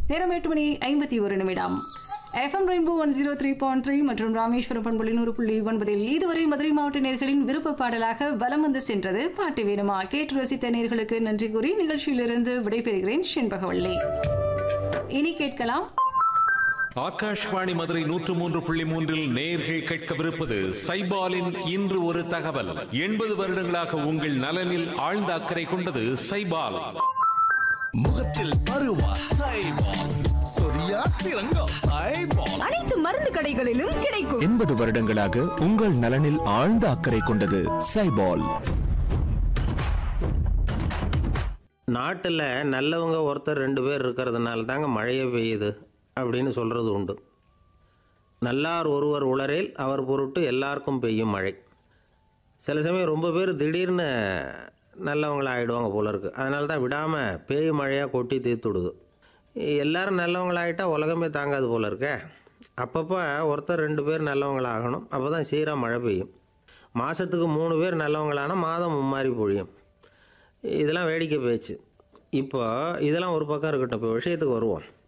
நேரம் எட்டு மணி ஐம்பத்தி ஒரு நிமிடம் FM rainbow one zero three point three மற்றும் ராமேஸ்வரம் பண்புள்ளி நூறு புள்ளி ஒன்பதில் இதுவரை மதுரை மாவட்ட நேர்களின் விருப்ப பாடலாக வலம் வந்து சென்றது பாட்டு வேணுமா கேட்டு ரசித்த நேர்களுக்கு நன்றி கூறி நிகழ்ச்சியிலிருந்து விடைபெறுகிறேன் செண்பகவள்ளி இனி கேட்கலாம் ஆகாஷ்வாணி மதுரை நூற்று மூன்று புள்ளி மூன்றில் நேர்கள் கேட்கவிருப்பது சைபாலின் இன்று ஒரு தகவல் எண்பது வருடங்களாக உங்கள் நலனில் ஆழ்ந்த அக்கறை கொண்டது சைபால் முகத்தில் பருவா சைபால் சொரியா சிறங்கோ சைபால் அனைத்து மருந்து கடைகளிலும் கிடைக்கும் எண்பது வருடங்களாக உங்கள் நலனில் ஆழ்ந்த அக்கறை கொண்டது சைபால் நாட்டில் நல்லவங்க ஒருத்தர் ரெண்டு பேர் இருக்கிறதுனால தாங்க மழையே பெய்யுது அப்படின்னு சொல்கிறது உண்டு நல்லார் ஒருவர் உளரேல் அவர் பொருட்டு எல்லாருக்கும் பெய்யும் மழை சில சமயம் ரொம்ப பேர் திடீர்னு நல்லவங்களா ஆகிடுவாங்க போல இருக்குது அதனால தான் விடாமல் பேய் மழையாக கொட்டி தீர்த்துடுது எல்லாரும் நல்லவங்களாகிட்டா உலகமே தாங்காது போல இருக்கே அப்பப்போ ஒருத்தர் ரெண்டு பேர் நல்லவங்களாகணும் அப்போ தான் சீராக மழை பெய்யும் மாதத்துக்கு மூணு பேர் நல்லவங்களானா மாதம் மும்மாரி பொழியும் இதெல்லாம் வேடிக்கை பேச்சு இப்போ இதெல்லாம் ஒரு பக்கம் இருக்கட்டும் இப்போ விஷயத்துக்கு வருவோம்